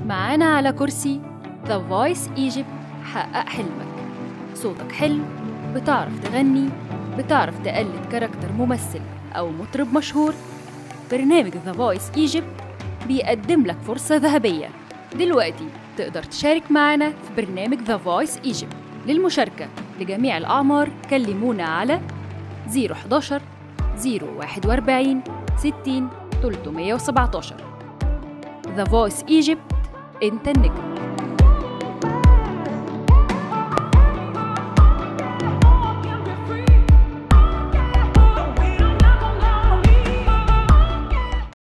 معانا على كرسي The Voice Egypt حقق حلمك صوتك حلو بتعرف تغني بتعرف تقلد كاركتر ممثل أو مطرب مشهور برنامج The Voice Egypt بيقدم لك فرصة ذهبية دلوقتي تقدر تشارك معنا في برنامج The Voice Egypt للمشاركة لجميع الأعمار كلمونا على 011 041 60 317 The Voice Egypt أنت النجم